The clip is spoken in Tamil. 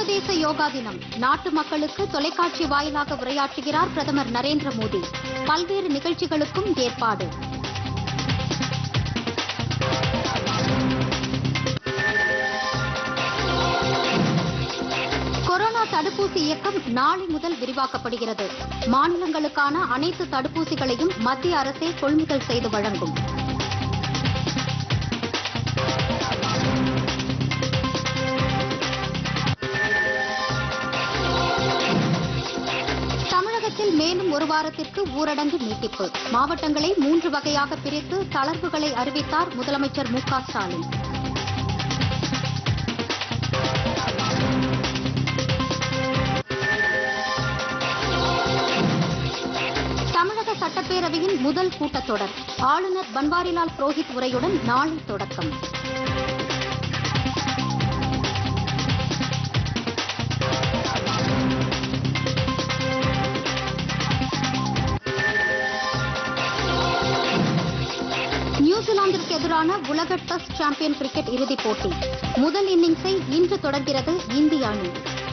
சர்வதேச யோகா தினம் நாட்டு மக்களுக்கு தொலைக்காட்சி வாயிலாக உரையாற்றுகிறார் பிரதமர் நரேந்திர மோடி பல்வேறு நிகழ்ச்சிகளுக்கும் ஏற்பாடு கொரோனா தடுப்பூசி இயக்கம் நாளை முதல் விரிவாக்கப்படுகிறது மாநிலங்களுக்கான அனைத்து தடுப்பூசிகளையும் மத்திய அரசே கொள்முதல் செய்து வழங்கும் தமிழகத்தில் மேலும் ஒரு வாரத்திற்கு ஊரடங்கு நீட்டிப்பு மாவட்டங்களை மூன்று வகையாக பிரித்து தளர்வுகளை அறிவித்தார் முதலமைச்சர் மு க ஸ்டாலின் தமிழக சட்டப்பேரவையின் முதல் கூட்டத்தொடர் ஆளுநர் பன்வாரிலால் புரோஹித் உரையுடன் நாளை தொடக்கம் நியூசிலாந்திற்கு எதிரான உலக டெஸ்ட் சாம்பியன் கிரிக்கெட் இறுதிப் போட்டி முதல் இன்னிங்ஸை இன்று தொடர்கிறது இந்திய அணி